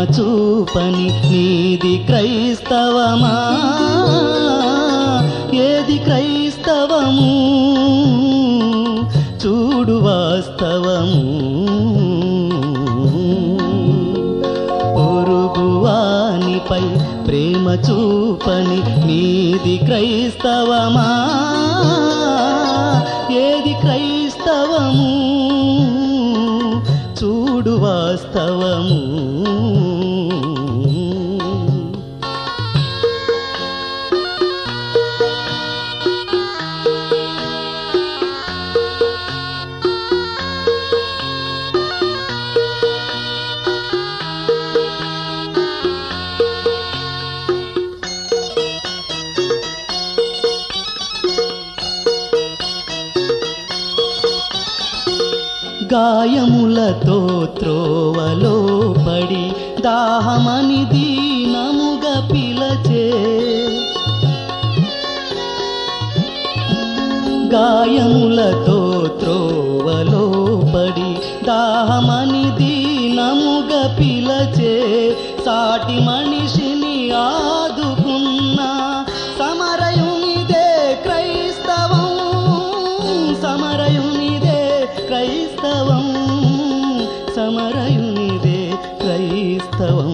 చూపని నీది క్రైస్తవమా ఏది క్రైస్తవము చూడు వాస్తవము పొరుగువానిపై ప్రేమ చూపని నీది క్రైస్తవమా ఏది క్రైస్తవము చూడు వాస్తవము గాయములతో త్రోవలో పడి దాహమని దీనముగా పిలచే గాయములతో త్రోవలో పడి దాహమని దీనముగా పిలచే సాటి మనిషిని ఆదుకున్న సమరయునిదే క్రైస్తవం సమరయునిదే క్రైస్తవం సమరయునిదే క్రైస్తవం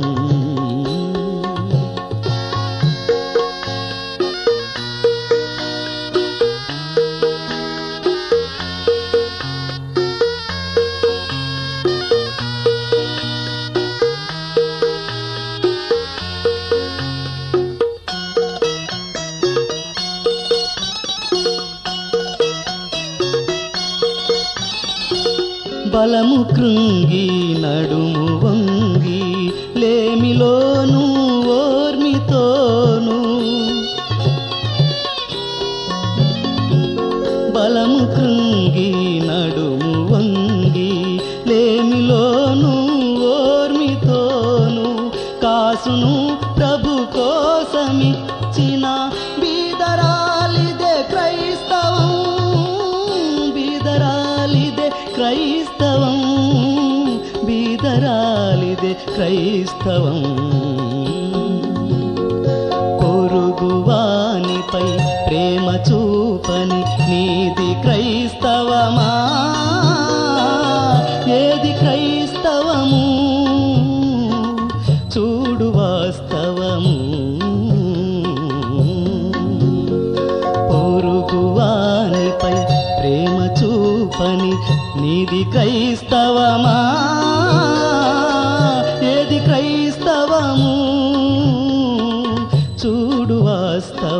బలము కృంగి నడుము వంగి లేమిలోను ఓర్మితోను బలము కృంగి నడుము వంగి లేమిలోను ఓర్మితోను కాసును ప్రభు కోసమిచ్చిన బీదరాలిదే క్రైస్తవం బీదరాలిదే క్రైస్తవం బీదరాలిదే క్రైస్తవం పొరుగువానిపై ప్రేమ చూపని నీది క్రైస్తవమా ఏది క్రైస్తవము చూడు వాస్తవము పొరుగువానిపై ప్రేమ చూపని నీది క్రైస్తవమా ఏది క్రైస్తవము చూడు వాస్తవ